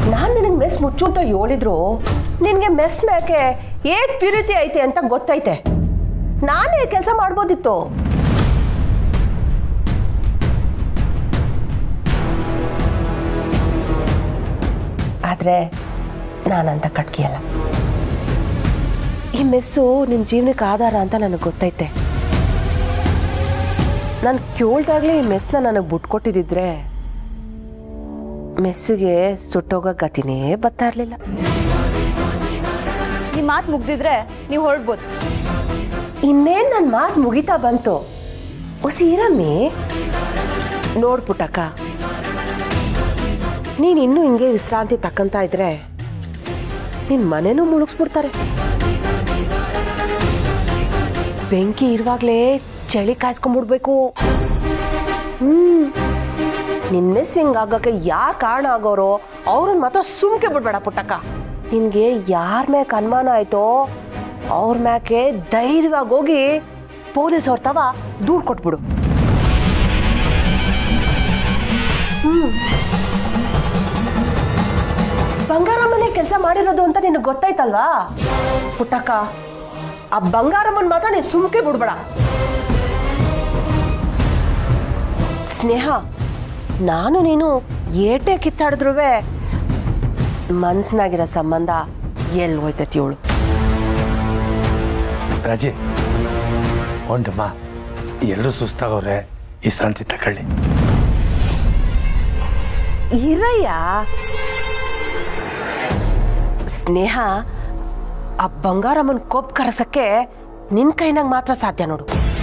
ನಾನು ನಿನಗೆ ಮೆಸ್ ಮುಚ್ಚು ಅಂತ ಹೇಳಿದ್ರು ನಿನಗೆ ಮೆಸ್ ಮ್ಯಾಕೆ ಏಟ್ ಪ್ಯೂರಿಟಿ ಐತೆ ಅಂತ ಗೊತ್ತೈತೆ ನಾನೇ ಕೆಲಸ ಮಾಡ್ಬೋದಿತ್ತು ಆದರೆ ನಾನಂತ ಕಟ್ಕಿಯಲ್ಲ ಈ ಮೆಸ್ಸು ನಿನ್ನ ಜೀವನಕ್ಕೆ ಆಧಾರ ಅಂತ ನನಗೆ ಗೊತ್ತೈತೆ ನಾನು ಕೇಳ್ದಾಗ್ಲೇ ಈ ಮೆಸ್ನ ನನಗೆ ಬಿಟ್ಕೊಟ್ಟಿದ್ದಿದ್ರೆ ಮೆಸ್ಸಿಗೆ ಸುಟ್ಟೋಗೋ ಗತಿನೇ ಬರ್ತಾ ಇರಲಿಲ್ಲ ನಿಮ್ಮ ಮಾತು ಮುಗ್ದಿದ್ರೆ ನೀವು ಹೊರಡ್ಬೋದು ಇನ್ನೇನು ನನ್ನ ಮಾತು ಮುಗಿತಾ ಬಂತು ಹೊಸಿ ಇರಮ್ಮಿ ನೋಡ್ಪುಟ್ಟಕ್ಕ ನೀನು ಇನ್ನೂ ಹಿಂಗೆ ವಿಶ್ರಾಂತಿ ತಕ್ಕಂತ ಇದ್ರೆ ನಿನ್ನ ಮನೆನೂ ಮುಳುಗಿಸ್ಬಿಡ್ತಾರೆ ಬೆಂಕಿ ಇರುವಾಗಲೇ ಚಳಿ ಕಾಯಿಸ್ಕೊಂಡ್ಬಿಡ್ಬೇಕು ಹ್ಮ್ ನಿನ್ನ ಮಿಸ್ ಹಿಂಗಾಗಕ್ಕೆ ಯಾರು ಕಾರಣ ಆಗೋರೋ ಅವ್ರನ್ನ ಮಾತ್ರ ಸುಮ್ಕೆ ಬಿಡ್ಬೇಡ ಪುಟ್ಟಕ್ಕ ನಿನ್ಗೆ ಯಾರ ಮ್ಯಾಕ್ ಅನುಮಾನ ಆಯ್ತೋ ಅವ್ರ ಮ್ಯಾಕೆ ಧೈರ್ಯವಾಗಿ ಹೋಗಿ ಪೊಲೀಸ್ ಅವ್ರ ತವ ದೂರು ಕೊಟ್ಬಿಡು ಹ್ಮ್ ಬಂಗಾರಮ್ಮನೇ ಕೆಲಸ ಮಾಡಿರೋದು ಅಂತ ನಿನಗೆ ಗೊತ್ತಾಯ್ತಲ್ವಾ ಪುಟ್ಟಕ್ಕ ಆ ಬಂಗಾರಮ್ಮನ್ ಮಾತ್ರ ನೀನು ಸುಮ್ಕೆ ಬಿಡ್ಬೇಡ ಸ್ನೇಹ ನಾನು ನೀನು ಏಟೆ ಕಿತ್ತಾಡಿದ್ರು ಮನ್ಸ್ನಾಗಿರೋ ಸಂಬಂಧ ಎಲ್ಲಿ ಹೋಯ್ತೈತಿ ಇವಳು ರಾಜಿ ಒಂದಮ್ಮ ಎಲ್ಲರೂ ಸುಸ್ತಾಗವ್ರೆ ವಿಶ್ರಾಂತಿ ತಗೊಳ್ಳಿ ಇರಯ್ಯ ಸ್ನೇಹ ಆ ಬಂಗಾರಮ್ಮನ್ ಕೋಪ್ ಕರೆಸಕ್ಕೆ ನಿನ್ ಕೈನಾಗ ಮಾತ್ರ ಸಾಧ್ಯ ನೋಡು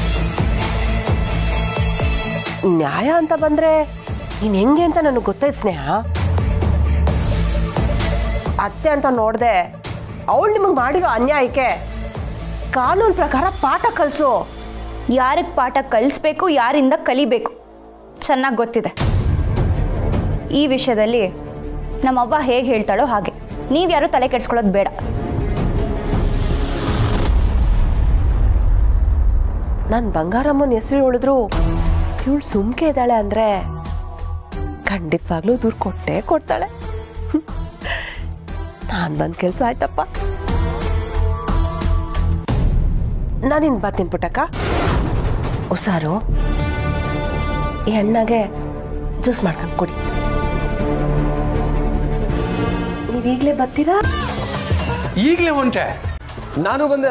ನ್ಯಾಯ ಅಂತ ಬಂದ್ರೆ ನೀನ್ ಹೆಂಗೆ ಅಂತ ನನಗೆ ಗೊತ್ತೈತೆ ಸ್ನೇಹ ಅತ್ತೆ ಅಂತ ನೋಡ್ದೆ ಅವಳು ನಿಮಗೆ ಮಾಡಿರೋ ಅನ್ಯಾಯಕ್ಕೆ ಕಾನೂನು ಪ್ರಕಾರ ಪಾಠ ಕಲಿಸು ಯಾರಿಗೆ ಪಾಠ ಕಲಿಸ್ಬೇಕು ಯಾರಿಂದ ಕಲಿಬೇಕು ಚೆನ್ನಾಗಿ ಗೊತ್ತಿದೆ ಈ ವಿಷಯದಲ್ಲಿ ನಮ್ಮವ್ವ ಹೇಗೆ ಹೇಳ್ತಾಳೋ ಹಾಗೆ ನೀವ್ಯಾರು ತಲೆ ಕೆಡ್ಸ್ಕೊಳ್ಳೋದು ಬೇಡ ನಾನು ಬಂಗಾರಮ್ಮನ ಹೆಸರು ಹೇಳಿದ್ರು ಇವಳು ಸುಮ್ಕೆ ಇದ್ದಾಳೆ ಅಂದ್ರೆ ಖಂಡಿತವಾಗ್ಲೂ ದೂರ ಕೊಟ್ಟೇ ಕೊಡ್ತಾಳೆ ನಾನು ಬಂದ ಕೆಲಸ ಆಯ್ತಪ್ಪ ನಾನಿನ್ ಬರ್ತೀನಿ ಪುಟ್ಟಕ್ಕ ಹುಷಾರು ಈ ಅಣ್ಣಗೆ ಜ್ಯೂಸ್ ಮಾಡ್ಕೊಂಡು ಕೊಡಿ ನೀವೀಗಲೇ ಬರ್ತೀರಾ ಈಗಲೇ ಹೊಂಟೆ ನಾನು ಬಂದೆ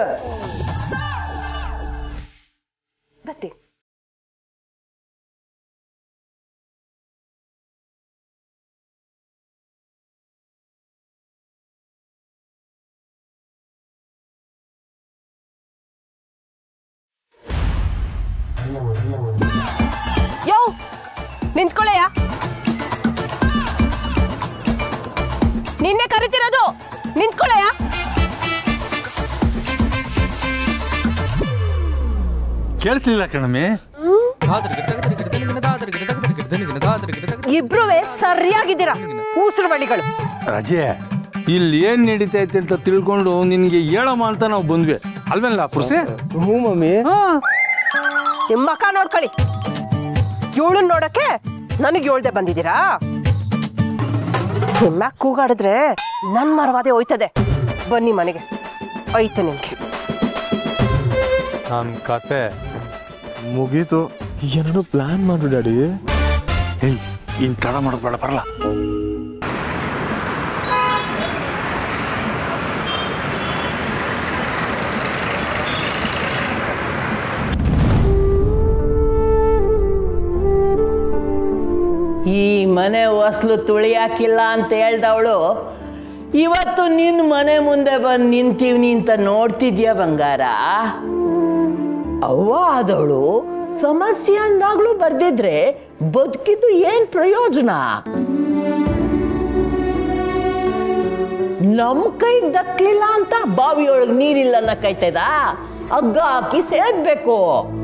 ಬರ್ತೀನಿ ಯೋ ನಿಂತ್ಕೊಳ್ಳಯ್ಯ ನಿನ್ನೆ ಕರಿತಿರೋದು ನಿಂತ್ಕೊಳ್ಳಯ್ಯ ಕೇಳಿಸ್ಲಿಲ್ಲ ಕಣಮಿ ಇಬ್ರು ಸರಿಯಾಗಿದ್ದೀರಾ ಕೂಸರು ಬಳಿಗಳು ರಾಜೆ ಇಲ್ಲಿ ಏನ್ ನಡೀತೈತೆ ಅಂತ ತಿಳ್ಕೊಂಡು ನಿನ್ಗೆ ಹೇಳಮ್ಮ ಅಂತ ನಾವು ಬಂದ್ವಿ ಅಲ್ವೇನಲ್ಲ ಪುರ್ಸೆ ಹ್ಞೂ ಮಮ್ಮಿ ನಿಮ್ಮ ಮಕ ನೋಡ್ಕೊಳ್ಳಿ ಇವಳನ್ನ ನೋಡಕ್ಕೆ ನನಗೆ ಹೇಳ್ದೆ ಬಂದಿದ್ದೀರಾ ನಿಮ್ಮ ಕೂಗಾಡಿದ್ರೆ ನನ್ನ ಮರವಾದೆ ಹೋಯ್ತದೆ ಬನ್ನಿ ಮನೆಗೆ ಐತೆ ನಿಮ್ಗೆ ನನ್ನ ಕತೆ ಮುಗೀತು ಏನಾದ್ರು ಪ್ಲಾನ್ ಮಾಡು ಡ್ಯಾಡಿ ಏಯ್ ಇನ್ ತಡ ಮಾಡೋದು ಬೇಡ ಬರಲ್ಲ ಈ ಮನೆ ಹೊಸ್ಲು ತುಳಿಯಾಕಿಲ್ಲ ಅಂತ ಹೇಳ್ದವಳು ಇವತ್ತು ನಿನ್ನ ಮನೆ ಮುಂದೆ ಬಂದು ನಿಂತೀವ್ನಿ ಅಂತ ನೋಡ್ತಿದ್ಯಾ ಬಂಗಾರ ಅವ್ವ ಆದವಳು ಸಮಸ್ಯೆ ಅಂದಾಗ್ಲೂ ಬರ್ದಿದ್ರೆ ಬದುಕಿದ್ದು ಏನ್ ಪ್ರಯೋಜನ ನಮ್ ಕೈಗೆ ದಕ್ಲಿಲ್ಲ ಅಂತ ಬಾವಿಯೊಳಗೆ ನೀರಿಲ್ಲ ಅನ್ನಕೈತದ ಹಗ್ಗ ಹಾಕಿ ಸೇದ್ಬೇಕು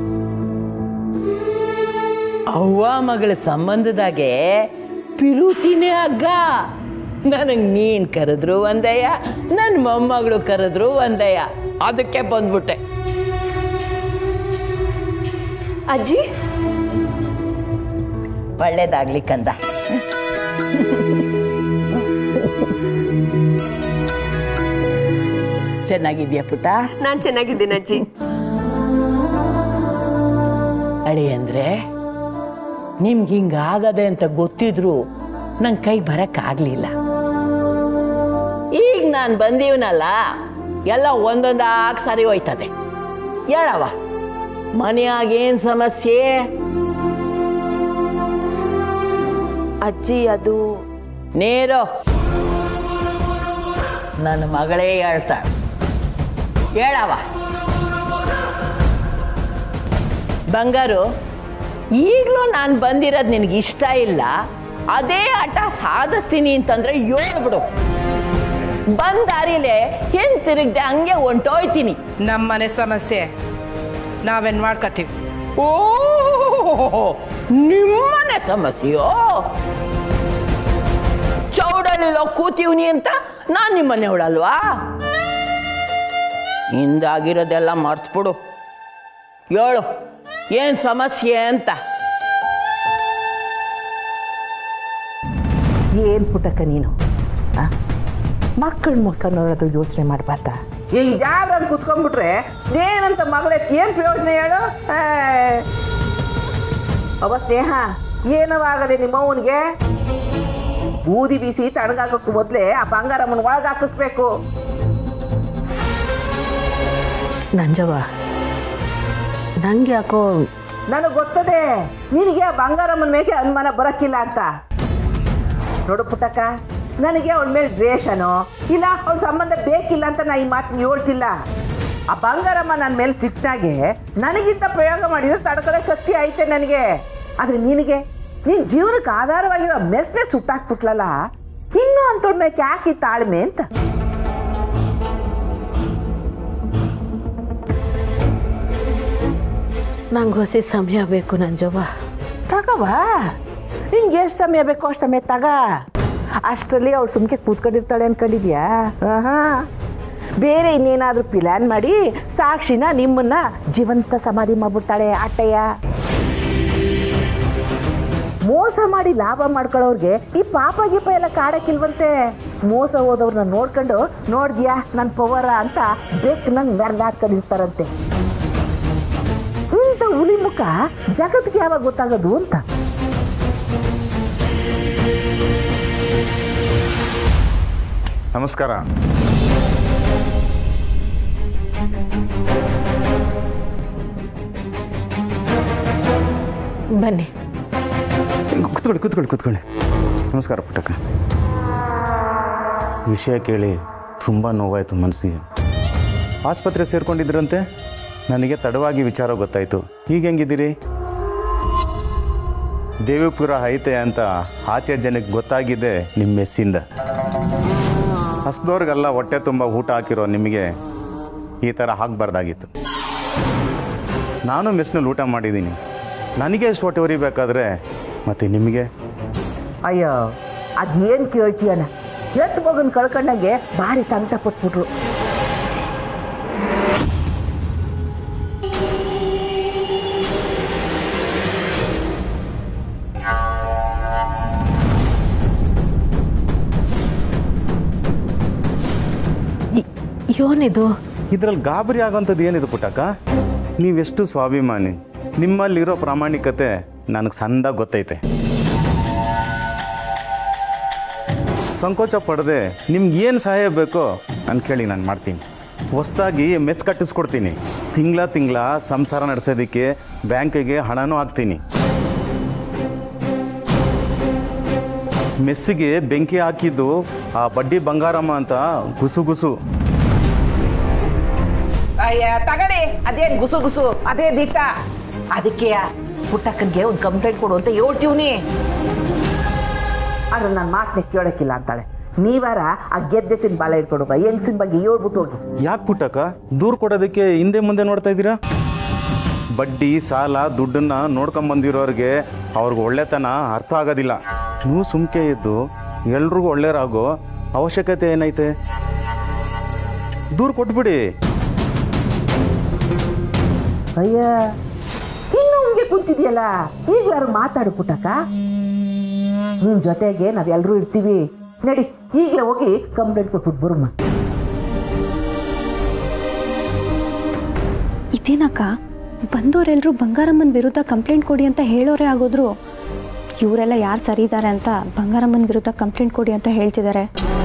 ಅವ್ವ ಮಗಳ ಸಂಬಂಧದಾಗೆ ಪಿರುತಿನೇ ಅಗ್ಗ ನನಗೆ ನೀನ್ ಕರೆದ್ರು ಒಂದಯ್ಯ ನನ್ನ ಮೊಮ್ಮಗಳು ಕರೆದ್ರು ಒಂದಯ್ಯ ಅದಕ್ಕೆ ಬಂದ್ಬಿಟ್ಟೆ ಅಜ್ಜಿ ಒಳ್ಳೇದಾಗ್ಲಿ ಕಂದ ಚೆನ್ನಾಗಿದ್ಯಾ ಪುಟ್ಟ ನಾನ್ ಚೆನ್ನಾಗಿದ್ದೀನಿ ಅಜ್ಜಿ ಅಡಿ ಅಂದ್ರೆ ನಿಮ್ಗೆ ಹಿಂಗಾಗದೆ ಅಂತ ಗೊತ್ತಿದ್ರು ನಂಗೆ ಕೈ ಬರಕ್ಕಾಗ್ಲಿಲ್ಲ ಈಗ ನಾನು ಬಂದೀವನಲ್ಲ ಎಲ್ಲ ಒಂದೊಂದಾಗಿ ಸರಿ ಹೋಯ್ತದೆ ಹೇಳವ ಮನೆಯಾಗೇನ್ ಸಮಸ್ಯೆ ಅಜ್ಜಿ ಅದು ನೇರು ನನ್ನ ಮಗಳೇ ಹೇಳ್ತಾಳೆ ಹೇಳವ ಬಂಗಾರು ಈಗಲೂ ನಾನು ಬಂದಿರೋದು ನಿನಗೆ ಇಷ್ಟ ಇಲ್ಲ ಅದೇ ಆಟ ಸಾಧಿಸ್ತೀನಿ ಅಂತಂದ್ರೆ ಹೇಳ್ಬಿಡು ಬಂದ ದಾರಿಲೇ ಹೆಣ್ ತಿರುಗ್ದೆ ಹಂಗೆ ಹೊಂಟೋಯ್ತೀನಿ ನಮ್ಮನೆ ಸಮಸ್ಯೆ ನಾವೇನ್ ಮಾಡ್ಕೋತೀವಿ ಓ ನಿಮ್ಮನೆ ಸಮಸ್ಯೆಯೋ ಚೌಡಳ್ಳಿಲೋ ಕೂತೀವ್ನಿ ಅಂತ ನಾನು ನಿಮ್ಮನೆ ಅವಳಲ್ವಾ ಹಿಂದಾಗಿರೋದೆಲ್ಲ ಮರ್ತ್ಬಿಡು ಹೇಳು ಏನು ಸಮಸ್ಯೆ ಅಂತ ಏನು ಪುಟ್ಟಕ್ಕ ನೀನು ಮಕ್ಕಳ ಮುಖ ನೋಡೋದು ಯೋಚನೆ ಮಾಡಬಾರ್ದ ಈಗ ಯಾರು ಕುತ್ಕೊಂಡ್ಬಿಟ್ರೆ ಏನಂತ ಮಗಳೇ ಏನು ಪ್ರಯೋಜನ ಹೇಳು ಏ. ಅವ ಸ್ನೇಹ ಏನವಾಗದೆ ನಿಮ್ಮವನಿಗೆ ಬೂದಿ ಬೀಸಿ ತಣ್ಣಗಾಕಕ್ಕೂ ಮೊದಲೇ ಆ ಬಂಗಾರಮ್ಮನ ಒಳಗೆ ಹಾಕಿಸ್ಬೇಕು ನಂಜವ್ವ ನಂಗೆ ಯಾಕೋ ನನಗೆ ಗೊತ್ತದೆ ನಿನಗೆ ಆ ಬಂಗಾರಮ್ಮನ ಮೇಲೆ ಅನುಮಾನ ಬರಕ್ಕಿಲ್ಲ ಅಂತ ನೋಡು ಪುಟ್ಟಕ್ಕ ನನಗೆ ಅವಳ ಮೇಲೆ ದ್ವೇಷನೋ ಇಲ್ಲ ಅವಳ ಸಂಬಂಧ ಬೇಕಿಲ್ಲ ಅಂತ ನಾ ಈ ಮಾತನ್ನ ಹೇಳ್ತಿಲ್ಲ ಆ ಬಂಗಾರಮ್ಮ ನನ್ನ ಮೇಲೆ ಸಿಟ್ಟಾಗೆ ನನಗಿಂತ ಪ್ರಯೋಗ ಮಾಡಿದ್ರೆ ತಡ್ಕೊಳ್ಳೋ ಶಕ್ತಿ ಐತೆ ನನಗೆ ಆದ್ರೆ ನಿನಗೆ ನಿನ್ ಜೀವನಕ್ಕೆ ಆಧಾರವಾಗಿರೋ ಮೆಸ್ನೆ ಸುಟ್ಟಾಕ್ಬಿಟ್ಲಲ್ಲ ಇನ್ನು ಅಂತವ್ರ ಮೇಲೆ ಯಾಕೆ ಈ ತಾಳ್ಮೆ ಅಂತ ನಂಗೆ ಹೊಸ ಸಮಯ ಬೇಕು ನಂಜವ್ವ ತಗವ ನಿಂಗೆ ಎಷ್ಟು ಸಮಯ ಬೇಕೋ ಅಷ್ಟು ಸಮಯ ತಗ ಅಷ್ಟರಲ್ಲಿ ಅವ್ಳು ಸುಮ್ಕೆ ಕೂತ್ಕೊಂಡಿರ್ತಾಳೆ ಅನ್ಕೊಂಡಿದ್ಯಾ ಆಹಾ ಬೇರೆ ಇನ್ನೇನಾದ್ರೂ ಪ್ಲ್ಯಾನ್ ಮಾಡಿ ಸಾಕ್ಷಿನ ನಿಮ್ಮನ್ನ ಜೀವಂತ ಸಮಾಧಿ ಮಾಡ್ಬಿಡ್ತಾಳೆ ಅಟ್ಟಯ್ಯ ಮೋಸ ಮಾಡಿ ಲಾಭ ಮಾಡ್ಕೊಳ್ಳೋರ್ಗೆ ಈ ಪಾಪ ಗೀಪ ಎಲ್ಲ ಕಾಡಕ್ಕಿಲ್ವಂತೆ ಮೋಸ ಹೋದವ್ರನ್ನ ನೋಡ್ಕೊಂಡು ನೋಡ್ದ್ಯಾ ನನ್ನ ಪವರ ಅಂತ ಬೆಕ್ ನಂಗೆ ಮೆರ್ದಾಡ್ಕೊಂಡಿರ್ತಾರಂತೆ ಇಂಥ ಹುಲಿ ಮುಖ ಜಗತ್ತಿಗೆ ಯಾವಾಗ ಗೊತ್ತಾಗೋದು ಅಂತ ನಮಸ್ಕಾರ ಬನ್ನಿ ಕೂತ್ಕೊಳ್ಳಿ ಕೂತ್ಕೊಳ್ಳಿ ಕೂತ್ಕೊಳ್ಳಿ ನಮಸ್ಕಾರ ಪುಟ್ಟಕ್ಕ ವಿಷಯ ಕೇಳಿ ತುಂಬ ನೋವಾಯಿತು ಮನಸ್ಸಿಗೆ ಆಸ್ಪತ್ರೆ ಸೇರ್ಕೊಂಡಿದ್ರಂತೆ ನನಗೆ ತಡವಾಗಿ ವಿಚಾರ ಗೊತ್ತಾಯಿತು ಈಗ ಹೆಂಗಿದ್ದೀರಿ ದೇವಿಪುರ ಐತೆ ಅಂತ ಆಚೆ ಜನಕ್ಕೆ ಗೊತ್ತಾಗಿದೆ ನಿಮ್ಮ ಮೆಸ್ಸಿಂದ ಹಸ್ದವ್ರಿಗೆಲ್ಲ ಹೊಟ್ಟೆ ತುಂಬ ಊಟ ಹಾಕಿರೋ ನಿಮಗೆ ಈ ಥರ ಆಗಬಾರ್ದಾಗಿತ್ತು ನಾನು ಮೆಸ್ನಲ್ಲಿ ಊಟ ಮಾಡಿದ್ದೀನಿ ನನಗೆ ಎಷ್ಟು ಹೊಟ್ಟೆ ಉರಿಬೇಕಾದ್ರೆ ಮತ್ತು ನಿಮಗೆ ಅಯ್ಯೋ ಅದೇನು ಕೇಳ್ತೀಯನ ಎತ್ತು ಮಗನ್ ಕಳ್ಕೊಂಡಂಗೆ ಭಾರಿ ಸಂಕಟ ಪಟ್ಬಿಟ್ರು ಯೋನಿದು ಇದರಲ್ಲಿ ಗಾಬರಿ ಆಗೋಂಥದ್ದು ಏನಿದೆ ಪುಟ್ಟಕ್ಕ ನೀವೆಷ್ಟು ಸ್ವಾಭಿಮಾನಿ ನಿಮ್ಮಲ್ಲಿರೋ ಪ್ರಾಮಾಣಿಕತೆ ನನಗೆ ಸಂದಾಗ ಗೊತ್ತೈತೆ ಸಂಕೋಚ ಪಡದೆ ನಿಮ್ಗೆ ಏನು ಸಹಾಯ ಬೇಕೋ ನಾನು ಕೇಳಿ ನಾನು ಮಾಡ್ತೀನಿ ಹೊಸ್ದಾಗಿ ಮೆಸ್ ಕಟ್ಟಿಸ್ಕೊಡ್ತೀನಿ ತಿಂಗಳ ತಿಂಗಳ ಸಂಸಾರ ನಡೆಸೋದಕ್ಕೆ ಬ್ಯಾಂಕಿಗೆ ಹಣನೂ ಹಾಕ್ತೀನಿ ಮೆಸ್ಸಿಗೆ ಬೆಂಕಿ ಹಾಕಿದ್ದು ಆ ಬಡ್ಡಿ ಬಂಗಾರಮ್ಮ ಅಂತ ಗುಸು ಗುಸು ಅಯ್ಯ ತಗಡಿ ಅದೇನ್ ಗುಸು ಗುಸು ಅದೇ ದಿಟ್ಟ ಅದಕ್ಕೆ ಪುಟ್ಟಕ್ಕನ್ಗೆ ಒಂದು ಕಂಪ್ಲೇಂಟ್ ಕೊಡು ಅಂತ ಹೇಳ್ತೀವ್ನಿ ಆದ್ರೆ ನನ್ನ ಮಾತನ್ನ ಕೇಳಕ್ಕಿಲ್ಲ ಅಂತಾಳೆ ನೀವಾರ ಆ ಗೆದ್ದೆಸಿನ ಬಾಲ ಇಟ್ಕೊಡು ಹೆಂಗ್ಸಿನ ಬಗ್ಗೆ ಹೇಳ್ಬಿಟ್ಟು ಹೋಗಿ ಯಾಕೆ ಪುಟ್ಟಕ್ಕ ದೂರ ಕೊಡೋದಕ್ಕೆ ಹಿಂದೆ ಮುಂದೆ ನೋಡ್ತಾ ಇದ್ದೀರಾ ಬಡ್ಡಿ ಸಾಲ ದುಡ್ಡನ್ನ ನೋಡ್ಕೊಂಬಂದಿರೋರಿಗೆ ಅವ್ರಿಗೆ ಒಳ್ಳೆತನ ಅರ್ಥ ಆಗೋದಿಲ್ಲ ನೀವು ಸುಮ್ಕೆ ಇದ್ದು ಎಲ್ರಿಗೂ ಒಳ್ಳೆಯರಾಗೋ ಅವಶ್ಯಕತೆ ಏನೈತೆ ದೂರ ಕೊಟ್ಬಿಡಿ ಅಯ್ಯ ಇನ್ನು ಹಂಗೆ ಕುಂತಿದ್ಯಲ್ಲ ಈಗ್ಲಾರು ಮಾತಾಡು ಪುಟ್ಟಕ್ಕ ನಿನ್ ಜೊತೆಗೆ ನಾವೆಲ್ಲರೂ ಇರ್ತೀವಿ ನಡಿ ಈಗಲೇ ಹೋಗಿ ಕಂಪ್ಲೇಂಟ್ ಕೊಟ್ಬಿಟ್ಟು ಬರುಮ್ಮ ಇದೇನಕ್ಕ ಬಂದವರೆಲ್ಲರೂ ಬಂಗಾರಮ್ಮನ ವಿರುದ್ಧ ಕಂಪ್ಲೇಂಟ್ ಕೊಡಿ ಅಂತ ಹೇಳೋರೇ ಆಗೋದ್ರು ಇವರೆಲ್ಲ ಯಾರು ಸರಿ ಇದ್ದಾರೆ ಅಂತ ಬಂಗಾರಮ್ಮನ ವಿರುದ್ಧ ಕಂಪ್ಲೇಂಟ್ ಕೊಡಿ ಅಂತ ಹೇಳ್ತಿದ್ದಾರೆ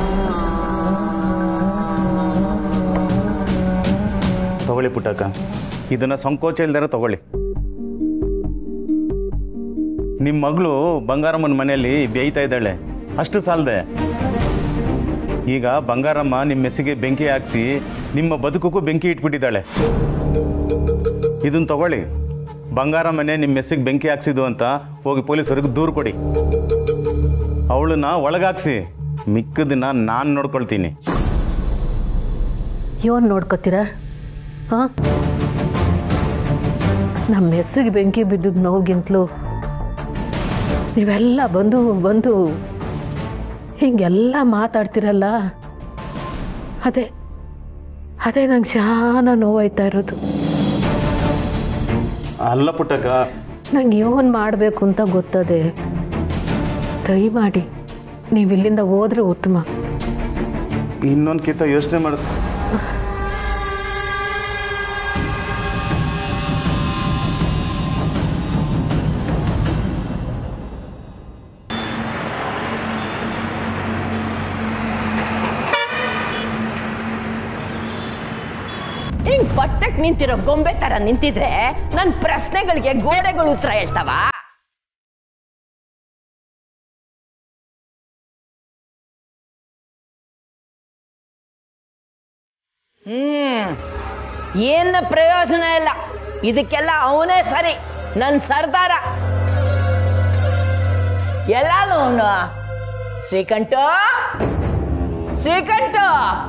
ತಗೊಳ್ಳಿ ಪುಟ್ಟಕ್ಕ ಇದನ್ನು ಸಂಕೋಚ ಇಲ್ದಾರ ತಗೊಳ್ಳಿ ನಿಮ್ಮ ಮಗಳು ಬಂಗಾರಮ್ಮನ ಮನೆಯಲ್ಲಿ ಬೇಯ್ತಾ ಇದ್ದಾಳೆ ಅಷ್ಟು ಸಾಲದೆ ಈಗ ಬಂಗಾರಮ್ಮ ನಿಮ್ಮ ಮೆಸ್ಸಿಗೆ ಬೆಂಕಿ ಹಾಕ್ಸಿ ನಿಮ್ಮ ಬದುಕಕ್ಕೂ ಬೆಂಕಿ ಇಟ್ಬಿಟ್ಟಿದ್ದಾಳೆ ಇದನ್ನು ತಗೊಳ್ಳಿ ಬಂಗಾರ ಮನೆ ನಿಮ್ಮ ಮೆಸ್ಸಿಗೆ ಬೆಂಕಿ ಹಾಕ್ಸಿದ್ದು ಅಂತ ಹೋಗಿ ಪೊಲೀಸರಿಗೆ ದೂರು ಕೊಡಿ ಅವಳನ್ನ ಒಳಗಾಕ್ಸಿ ಮಿಕ್ಕದನ್ನ ನಾನು ನೋಡ್ಕೊಳ್ತೀನಿ ಇವನ್ ನೋಡ್ಕೋತೀರಾ ಹಾಂ ನಮ್ಮ ಹೆಸರಿಗೆ ಬೆಂಕಿ ಬಿದ್ದಿದ್ದು ನೋವಿಗಿಂತಲೂ ನೀವೆಲ್ಲ ಬಂದು ಬಂದು ಹಿಂಗೆಲ್ಲ ಮಾತಾಡ್ತಿರಲ್ಲ ಅದೇ ಅದೇ ನಂಗೆ ಶಾನ ನೋವಾಯ್ತಾ ಇರೋದು ಅಲ್ಲ ಪುಟ್ಟಕ್ಕ ನಂಗೆ ಏನು ಮಾಡಬೇಕು ಅಂತ ಗೊತ್ತದೆ ದಯಮಾಡಿ ನೀವು ಇಲ್ಲಿಂದ ಹೋದ್ರೆ ಉತ್ತಮ ಇನ್ನೊಂದು ಕಿತ್ತ ಯೋಚನೆ ಮಾಡ ಹಿಂಗ್ ಪಟ್ಟಕ್ ನಿಂತಿರೋ ಗೊಂಬೆ ತರ ನಿಂತಿದ್ರೆ ನನ್ನ ಪ್ರಶ್ನೆಗಳಿಗೆ ಗೋಡೆಗಳು ಉತ್ತರ ಹೇಳ್ತಾವ ಹ್ಮ್ ಏನ ಪ್ರಯೋಜನ ಇಲ್ಲ ಇದಕ್ಕೆಲ್ಲ ಅವನೇ ಸರಿ ನನ್ನ ಸರ್ದಾರ ಎಲ್ಲಾನು ಅವನು ಶ್ರೀಕಂಠ ಶ್ರೀಕಂಠ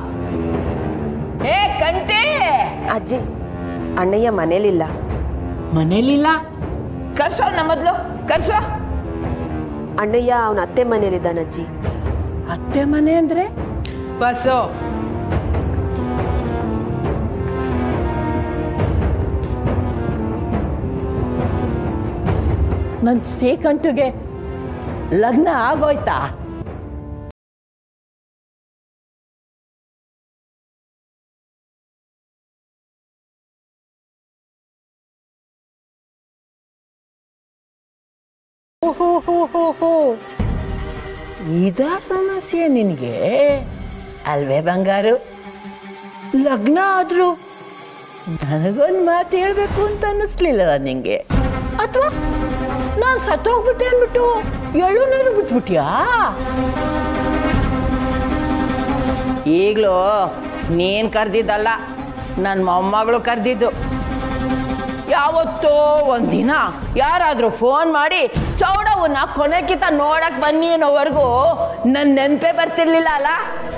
ಏ ಕಂಠಿ ಅಜ್ಜಿ ಅಣ್ಣಯ್ಯ ಮನೇಲಿಲ್ಲ ಮನೇಲಿಲ್ಲ ಕರ್ಸೋ ನಮ್ಮ ಮೊದ್ಲು ಕರ್ಸೋ ಅಣ್ಣಯ್ಯ ಅವನ ಅತ್ತೆ ಮನೇಲಿದ್ದಾನಜ್ಜಿ ಅತ್ತೆ ಮನೆ ಅಂದ್ರೆ ಬಸ್ಸು ನನ್ ಶ್ರೀಕಂಠಗೆ ಲಗ್ನ ಆಗೋಯ್ತಾ ಇದ ಸಮಸ್ಯೆ ನಿನಗೆ ಅಲ್ವೇ ಬಂಗಾರು ಲಗ್ನ ಆದ್ರೂ ನನಗೊಂದು ಮಾತು ಹೇಳ್ಬೇಕು ಅಂತ ಅನ್ನಿಸ್ಲಿಲ್ಲ ನಿಂಗೆ ಅಥವಾ ನಾನು ಸತ್ತೋಗ್ಬಿಟ್ಟೆ ಅಂದ್ಬಿಟ್ಟು ಎಳು ನೀರು ಬಿಟ್ಬಿಟ್ಯಾ ಈಗಲೂ ನೀನ್ ಕರ್ದಿದ್ದಲ್ಲ ನನ್ನ ಮೊಮ್ಮಗಳು ಕರ್ದಿದ್ದು ಯಾವತ್ತೋ ಒಂದಿನ ಯಾರಾದರೂ ಫೋನ್ ಮಾಡಿ ಚೌಡವನ್ನ ಕೊನೆಕಿತ ನೋಡಕ್ ಬನ್ನಿ ಅನ್ನೋವರೆಗೂ ನನ್ನ ನೆನಪೇ ಬರ್ತಿರ್ಲಿಲ್ಲ ಅಲ್ಲ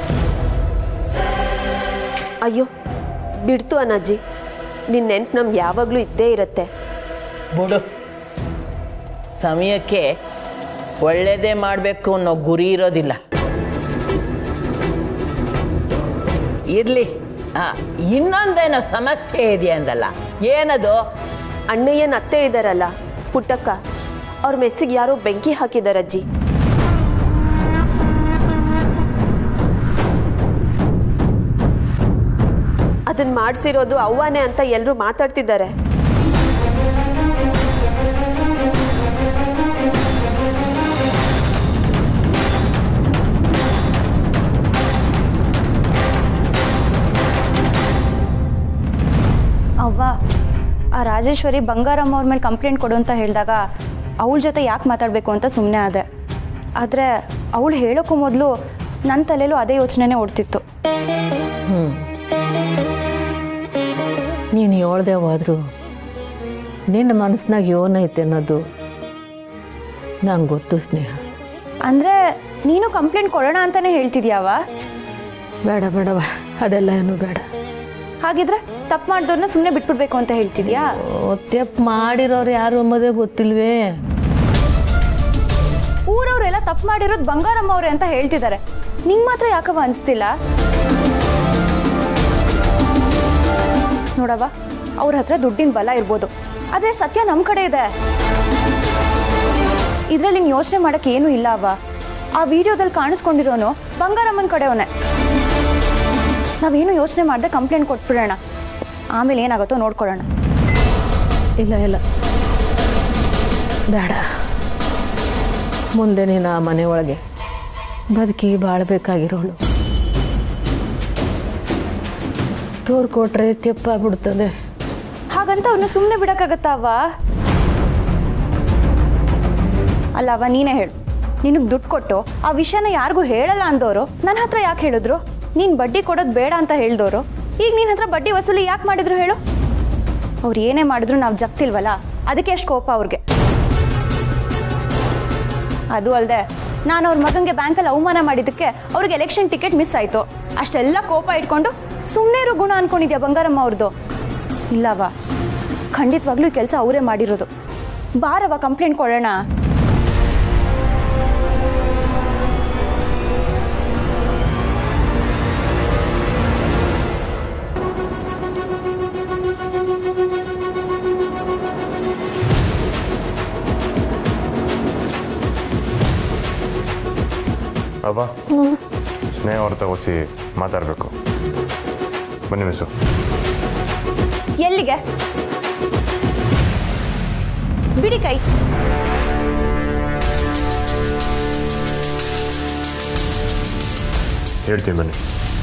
ಅಯ್ಯೋ ಬಿಡ್ತು ಅಣ್ಣಜ್ಜಿ ನಿನ್ನ ನೆನ್ಪು ನಮ್ಗೆ ಯಾವಾಗಲೂ ಇದ್ದೇ ಇರುತ್ತೆ ಬಿಡು ಸಮಯಕ್ಕೆ ಒಳ್ಳೇದೇ ಮಾಡಬೇಕು ಅನ್ನೋ ಗುರಿ ಇರೋದಿಲ್ಲ ಇರ್ಲಿ ಆ, ಇನ್ನೊಂದೇನೋ ಸಮಸ್ಯೆ ಇದೆಯಾ ಅಂದಲ್ಲ ಏನದು ಅಣ್ಣಯ್ಯನ ಅತ್ತೆ ಇದ್ದಾರಲ್ಲ ಪುಟ್ಟಕ್ಕ ಅವ್ರ ಮೆಸ್ಸಿಗೆ ಯಾರೋ ಬೆಂಕಿ ಹಾಕಿದಾರಜ್ಜಿ ಅದನ್ನ ಮಾಡಿಸಿರೋದು ಅವ್ವಾನೇ ಅಂತ ಎಲ್ಲರೂ ಮಾತಾಡ್ತಿದ್ದಾರೆ ಅವ್ವ ಆ ರಾಜೇಶ್ವರಿ ಬಂಗಾರಮ್ಮ ಅವ್ರ ಮೇಲೆ ಕಂಪ್ಲೇಂಟ್ ಕೊಡು ಅಂತ ಹೇಳಿದಾಗ ಅವಳ ಜೊತೆ ಯಾಕೆ ಮಾತಾಡಬೇಕು ಅಂತ ಸುಮ್ಮನೆ ಆದೆ ಆದರೆ ಅವಳು ಹೇಳೋಕ್ಕೂ ಮೊದಲು ನನ್ನ ತಲೆಯಲ್ಲೂ ಅದೇ ಯೋಚನೆನೇ ಓಡ್ತಿತ್ತು ನೀನು ಹೇಳ್ದೆ ಹೋದ್ರು ನಿನ್ನ ಮನಸ್ಸಿನಾಗ ಏನೈತೆ ಅನ್ನೋದು ನಂಗೆ ಗೊತ್ತು ಸ್ನೇಹ ಅಂದರೆ ನೀನು ಕಂಪ್ಲೇಂಟ್ ಕೊಡೋಣ ಅಂತಲೇ ಹೇಳ್ತಿದ್ಯಾವ ಬೇಡ ಬೇಡವ ಅದೆಲ್ಲ ಏನು ಬೇಡ ಹಾಗಿದ್ರೆ ತಪ್ಪು ಮಾಡಿದವ್ರನ್ನ ಸುಮ್ಮನೆ ಬಿಟ್ಬಿಡ್ಬೇಕು ಅಂತ ಹೇಳ್ತಿದ್ಯಾ ತೆಪ್ಪು ಮಾಡಿರೋರು ಯಾರು ಎಂಬುದೇ ಗೊತ್ತಿಲ್ವೇ ಊರವರೆಲ್ಲ ತಪ್ಪು ಮಾಡಿರೋದು ಬಂಗಾರಮ್ಮ ಅವ್ರೆ ಅಂತ ಹೇಳ್ತಿದ್ದಾರೆ ನಿಂಗೆ ಮಾತ್ರ ಯಾಕವ ಅನಿಸ್ತಿಲ್ಲ ನೋಡವ್ವ ಅವ್ರ ಹತ್ರ ದುಡ್ಡಿನ ಬಲ ಇರ್ಬೋದು ಆದರೆ ಸತ್ಯ ನಮ್ಮ ಕಡೆ ಇದೆ ಇದ್ರಲ್ಲಿ ನೀನು ಯೋಚನೆ ಮಾಡೋಕ್ಕೆ ಏನೂ ಇಲ್ಲ ಅವ್ವ ಆ ವಿಡಿಯೋದಲ್ಲಿ ಕಾಣಿಸ್ಕೊಂಡಿರೋನು ಬಂಗಾರಮ್ಮನ ಕಡೆಯವನೇ ನಾವೇನು ಯೋಚನೆ ಮಾಡದೆ ಕಂಪ್ಲೇಂಟ್ ಕೊಟ್ಬಿಡೋಣ ಆಮೇಲೆ ಏನಾಗುತ್ತೋ ನೋಡ್ಕೊಳ್ಳೋಣ ಇಲ್ಲ ಇಲ್ಲ ಬೇಡ ಮುಂದೆ ನೀನು ಆ ಮನೆ ಒಳಗೆ ಬದುಕಿ ಬಾಳ್ಬೇಕಾಗಿರೋಳು ತೋರ್ ಕೊಟ್ರೆ ತೆಪ್ಪಾಗ್ಬಿಡ್ತದೆ ಹಾಗಂತ ಅವನ್ನ ಸುಮ್ಮನೆ ಬಿಡೋಕ್ಕಾಗತ್ತಾ ಅವ್ವ ಅಲ್ಲ ಅವ್ವ ನೀನೇ ಹೇಳು ನಿನಗೆ ದುಡ್ಡು ಕೊಟ್ಟು ಆ ವಿಷಯನ ಯಾರಿಗೂ ಹೇಳಲ್ಲ ಅಂದವರು ನನ್ನ ಹತ್ರ ಯಾಕೆ ಹೇಳಿದ್ರು ನೀನು ಬಡ್ಡಿ ಕೊಡೋದು ಬೇಡ ಅಂತ ಹೇಳ್ದವರು ಈಗ ನಿನ್ನ ಹತ್ರ ಬಡ್ಡಿ ವಸೂಲಿ ಯಾಕೆ ಮಾಡಿದ್ರು ಹೇಳು ಅವ್ರು ಏನೇ ಮಾಡಿದ್ರು ನಾವು ಜಗ್ತಿಲ್ವಲ್ಲ ಅದಕ್ಕೆ ಎಷ್ಟು ಕೋಪ ಅವ್ರಿಗೆ ಅದು ಅಲ್ಲದೆ ನಾನು ಅವ್ರ ಮಗನಿಗೆ ಬ್ಯಾಂಕಲ್ಲಿ ಅವಮಾನ ಮಾಡಿದ್ದಕ್ಕೆ ಅವ್ರಿಗೆ ಎಲೆಕ್ಷನ್ ಟಿಕೆಟ್ ಮಿಸ್ ಆಯಿತು ಅಷ್ಟೆಲ್ಲ ಕೋಪ ಇಟ್ಕೊಂಡು ಸುಮ್ಮನೆ ಇರೋ ಗುಣ ಅನ್ಕೊಂಡಿದ್ಯಾ ಬಂಗಾರಮ್ಮ ಅವ್ರದ್ದು ಇಲ್ಲವ ಖಂಡಿತವಾಗ್ಲೂ ಈ ಕೆಲಸ ಅವರೇ ಮಾಡಿರೋದು ಬಾರವ ಕಂಪ್ಲೇಂಟ್ ಕೊಡೋಣ ಅಬ್ಬಾ ಸ್ನೇಹ ಅವ್ರ ತಗೋಸಿ ಮಾತಾಡಬೇಕು ಬನ್ನಿ ಮಿಸ್ಸು ಎಲ್ಲಿಗೆ ಬಿಡಿ ಕೈ ಹೇಳ್ತೀನಿ ಬನ್ನಿ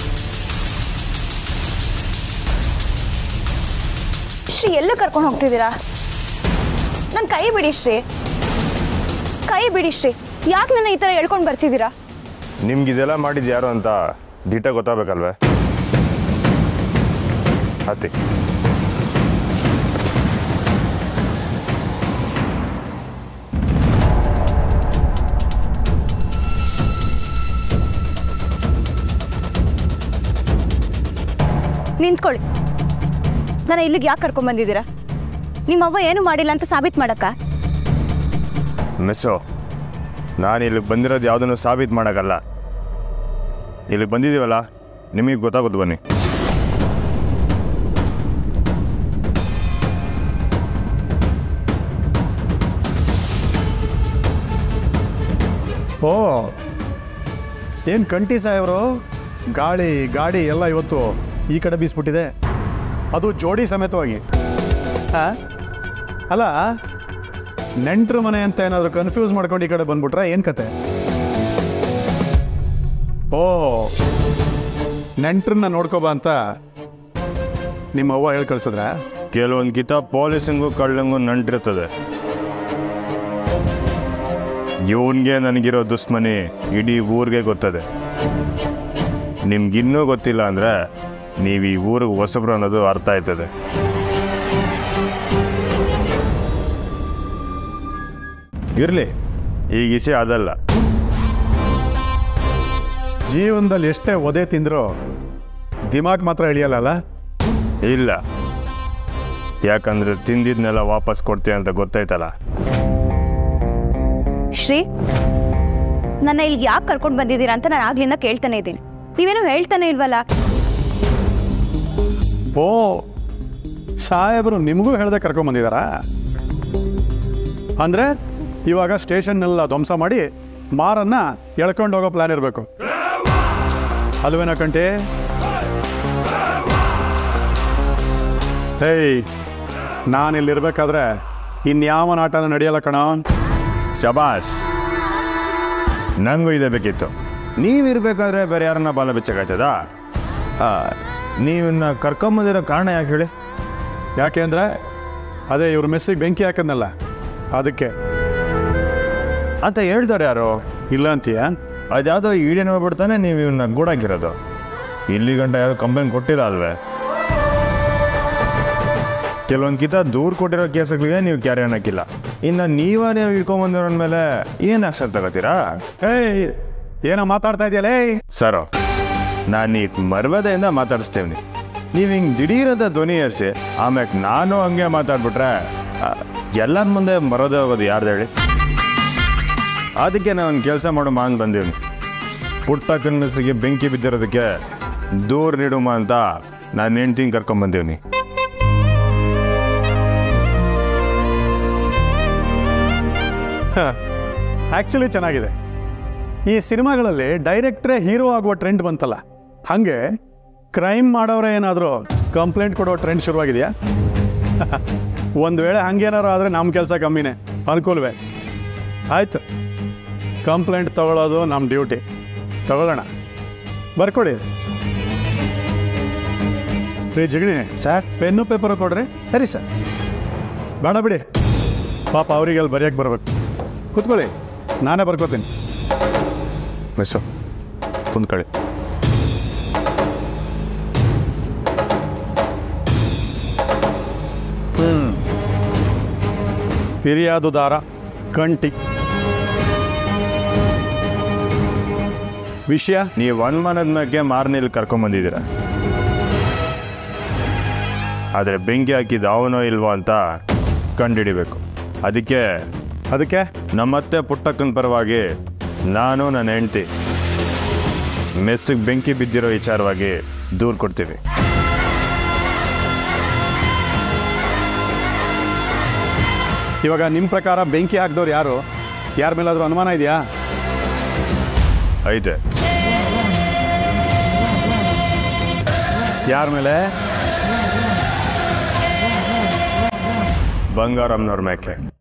ಶ್ರೀ ಎಲ್ಲ ಕರ್ಕೊಂಡು ಹೋಗ್ತಿದ್ದೀರಾ ನನ್ನ ಕೈ ಬಿಡಿ ಶ್ರೀ ಕೈ ಬಿಡಿ ಶ್ರೀ ಯಾಕೆ ನನ್ನ ಈ ಥರ ಹೇಳ್ಕೊಂಡು ಬರ್ತಿದ್ದೀರಾ ನಿಮ್ಗೆ ಇದೆಲ್ಲ ಮಾಡಿದ್ದು ಯಾರು ಅಂತ ದಿಟ ಗೊತ್ತಾಗಬೇಕಲ್ವೇ ಹತ್ತಿ ನಿಂತ್ಕೊಳ್ಳಿ ನನ್ನ ಇಲ್ಲಿಗೆ ಯಾಕೆ ಕರ್ಕೊಂಡ್ ಬಂದಿದ್ದೀರಾ ನಿಮ್ಮವ್ವ ಏನು ಮಾಡಿಲ್ಲ ಅಂತ ಸಾಬೀತು ಮಾಡಕ್ಕ ಮಿಸ್ಸು ನಾನು ಇಲ್ಲಿಗೆ ಬಂದಿರೋದು ಯಾವುದನ್ನು ಸಾಬೀತು ಮಾಡೋಕ್ಕಲ್ಲ ಇಲ್ಲಿಗೆ ಬಂದಿದ್ದೀವಲ್ಲ ನಿಮಗೆ ಗೊತ್ತಾಗೋದು ಬನ್ನಿ ಓ ಏನು ಕಂಟಿ ಸಾಹೇಬರು ಗಾಳಿ ಗಾಡಿ ಎಲ್ಲ ಇವತ್ತು ಈ ಕಡೆ ಬೀಸ್ಬಿಟ್ಟಿದೆ ಅದು ಜೋಡಿ ಸಮೇತವಾಗಿ ಆ? ಅಲ್ಲ ನೆಂಟ್ರ ಮನೆ ಅಂತ ಏನಾದರೂ ಕನ್ಫ್ಯೂಸ್ ಮಾಡ್ಕೊಂಡು ಈ ಕಡೆ ಬಂದ್ಬಿಟ್ರೆ ಏನು ಕತೆ ಓ ನೆಂಟ್ರನ್ನ ನೋಡ್ಕೋಬಾ ಅಂತ ನಿಮ್ಮ ಅವ್ವ ಹೇಳಿ ಕಳ್ಸಿದ್ರ ಕೆಲವೊಂದು ಕಿತ ಪೊಲೀಸಿಂಗು ಕಳ್ಳಂಗೂ ನಂಟಿರ್ತದೆ ಇವನ್ಗೆ ನನಗಿರೋ ದುಶ್ಮನಿ ಇಡೀ ಊರಿಗೆ ಗೊತ್ತದೆ ನಿಮ್ಗಿನ್ನೂ ಗೊತ್ತಿಲ್ಲ ಅಂದರೆ ನೀವು ಈ ಊರಿಗೆ ಹೊಸಬ್ರು ಅನ್ನೋದು ಅರ್ಥ ಆಯ್ತದೆ ಇರಲಿ ಈಗ ವಿಷಯ ಅದಲ್ಲ ಜೀವನದಲ್ಲಿ ಎಷ್ಟೇ ಒದೆ ತಿಂದರೂ ದಿಮಾಗ್ ಮಾತ್ರ ಇಳಿಯಲ್ಲ ಇಲ್ಲ ಯಾಕಂದ್ರೆ ತಿಂದಿದ್ನೆಲ್ಲ ವಾಪಸ್ ಕೊಡ್ತೀಯ ಅಂತ ಗೊತ್ತಾಯ್ತಲ್ಲ ಶ್ರೀ ನನ್ನ ಇಲ್ಲಿಗೆ ಯಾಕೆ ಕರ್ಕೊಂಡು ಬಂದಿದ್ದೀರಾ ಅಂತ ನಾನು ಆಗ್ಲಿಂದ ಕೇಳ್ತಾನೆ ಇದ್ದೀನಿ ನೀವೇನು ಹೇಳ್ತಾನೆ ಇಲ್ವಲ್ಲ ಓ ಸಾಹೇಬರು ನಿಮಗೂ ಹೇಳ್ದೆ ಕರ್ಕೊಂಬಂದಿದ್ದಾರಾ ಅಂದರೆ ಇವಾಗ ಸ್ಟೇಷನ್ನೆಲ್ಲ ಧ್ವಂಸ ಮಾಡಿ ಮಾರನ್ನ ಎಳ್ಕೊಂಡು ಹೋಗೋ ಪ್ಲಾನ್ ಇರಬೇಕು ಅಲ್ವೇನಾ ಕಂಟಿ ಹೇಯ್ ನಾನಿಲ್ಲಿರ್ಬೇಕಾದ್ರೆ ಇನ್ಯಾವ ನಾಟನ ನಡೆಯಲ್ಲ ಕಣ ಶಬಾಷ್ ನಂಗೂ ಇದೆ ಬೇಕಿತ್ತು ನೀವಿರ್ಬೇಕಾದ್ರೆ ಬೇರೆ ಯಾರನ್ನ ಬಾಲ ಬೆಚ್ಚಗಾಯ್ತದ ನೀವನ್ನ ಕರ್ಕೊಂಬಂದಿರೋ ಕಾರಣ ಯಾಕೆ ಹೇಳಿ ಯಾಕೆ ಅಂದರೆ ಅದೇ ಇವ್ರ ಮೆಸ್ಸಿಗೆ ಬೆಂಕಿ ಹಾಕದ್ನಲ್ಲ ಅದಕ್ಕೆ ಅಂತ ಹೇಳ್ತಾರೆ ಯಾರು ಇಲ್ಲ ಅಂತೀಯ ಅದ್ಯಾವುದೋ ಈಡೇನು ಹೋಗ್ಬಿಡ್ತಾನೆ ನೀವು ಇವನ್ನ ಗೂಡಾಕಿರೋದು ಇಲ್ಲಿ ಗಂಟ ಯಾರು ಕಂಪ್ಲೇಂಟ್ ಕೊಟ್ಟಿಲ್ಲ ಅಲ್ವೇ ಕೆಲವೊಂದು ಕಿತ ದೂರ ಕೊಟ್ಟಿರೋ ಕೇಸ್ಗಳಿಗೆ ನೀವು ಕ್ಯಾರಿ ಅನ್ನಕ್ಕಿಲ್ಲ ಇನ್ನು ನೀವೇ ನೀವು ಇಟ್ಕೊಂಬಂದಿರೋ ಮೇಲೆ ಏನು ಆಕ್ಷನ್ ತಗೋತೀರಾ ಏಯ್ ಏನೋ ಮಾತಾಡ್ತಾ ಇದೆಯಲ್ಲೇ ಸರೋ ನಾನು ಈ ಮರ್ಯಾದೆಯಿಂದ ಮಾತಾಡಿಸ್ತೇವೆ ನೀವು ಹಿಂಗೆ ದಿಢೀರಂತ ಧ್ವನಿ ಏರಿಸಿ ಆಮ್ಯಾಗ ನಾನು ಹಂಗೆ ಮಾತಾಡ್ಬಿಟ್ರೆ ಎಲ್ಲರ ಮುಂದೆ ಮರೋದೇ ಹೋಗೋದು ಯಾರ್ದು ಹೇಳಿ ಅದಕ್ಕೆ ನಾನು ಕೆಲಸ ಮಾಡೋ ಮಾನ್ ಬಂದೀನಿ ಪುಟ್ಟ ಕನ್ಮಸಿಗೆ ಬೆಂಕಿ ಬಿದ್ದಿರೋದಕ್ಕೆ ದೂರ ನೀಡುಮ ಅಂತ ನಾನು ಹೆಂಡ್ತಿಂಗ್ ಕರ್ಕೊಂಬಂದೀನಿ ಆ್ಯಕ್ಚುಲಿ ಚೆನ್ನಾಗಿದೆ ಈ ಸಿನಿಮಾಗಳಲ್ಲಿ ಡೈರೆಕ್ಟ್ರೇ ಹೀರೋ ಆಗುವ ಟ್ರೆಂಡ್ ಬಂತಲ್ಲ ಹಾಗೆ ಕ್ರೈಮ್ ಮಾಡೋರೇ ಏನಾದರೂ ಕಂಪ್ಲೇಂಟ್ ಕೊಡೋ ಟ್ರೆಂಡ್ ಶುರುವಾಗಿದೆಯಾ ಒಂದು ವೇಳೆ ಹಂಗೇನಾರು ಆದರೆ ನಮ್ಮ ಕೆಲಸ ಕಮ್ಮಿನೇ ಅನುಕೂಲವೇ ಆಯ್ತು ಕಂಪ್ಲೇಂಟ್ ತಗೊಳ್ಳೋದು ನಮ್ಮ ಡ್ಯೂಟಿ ತಗೊಳ್ಳೋಣ ಬರ್ಕೊಡಿ ರೀ ಜಿಗಣಿ ಸರ್ ಪೆನ್ನು ಪೇಪರು ಕೊಡ್ರಿ ಸರಿ ಸರ್ ಬೇಡ ಬಿಡಿ ಪಾಪ ಅವರಿಗೆ ಅಲ್ಲಿ ಬರೆಯೋಕ್ಕೆ ಬರ್ಬೇಕು ಕೂತ್ಕೊಳ್ಳಿ ನಾನೇ ಬರ್ಕೋತೀನಿ ಮಿಸ್ಸು ಕುಂತ್ಕೊಳ್ಳಿ ಫಿರ್ಯಾದುದಾರ ಕಂಟಿ ವಿಷಯ ನೀವು ಅನುಮಾನದ ಮೇಲೆ ಮಾರನೇಲಿ ಕರ್ಕೊಂಬಂದಿದ್ದೀರ ಆದರೆ ಬೆಂಕಿ ಹಾಕಿದ್ದು ಅವನೋ ಇಲ್ವೋ ಅಂತ ಕಂಡುಹಿಡಿಬೇಕು ಅದಕ್ಕೆ ಅದಕ್ಕೆ ನಮ್ಮತ್ತೆ ಪುಟ್ಟಕ್ಕನ ಪರವಾಗಿ ನಾನು ನನ್ನ ಹೆಂಡ್ತಿ ಮೆಸ್ಸಿಗೆ ಬೆಂಕಿ ಬಿದ್ದಿರೋ ವಿಚಾರವಾಗಿ ದೂರು ಕೊಡ್ತೀವಿ ಇವಾಗ ನಿಮ್ಮ ಪ್ರಕಾರ ಬೆಂಕಿ ಹಾಕಿದವ್ರು ಯಾರು ಯಾರ ಮೇಲಾದರೂ ಅನುಮಾನ ಇದೆಯಾ ಐತೆ ಯಾರ ಮೇಲೆ ಬಂಗಾರಮ್ಮನವ್ರ ಮೇಕೆ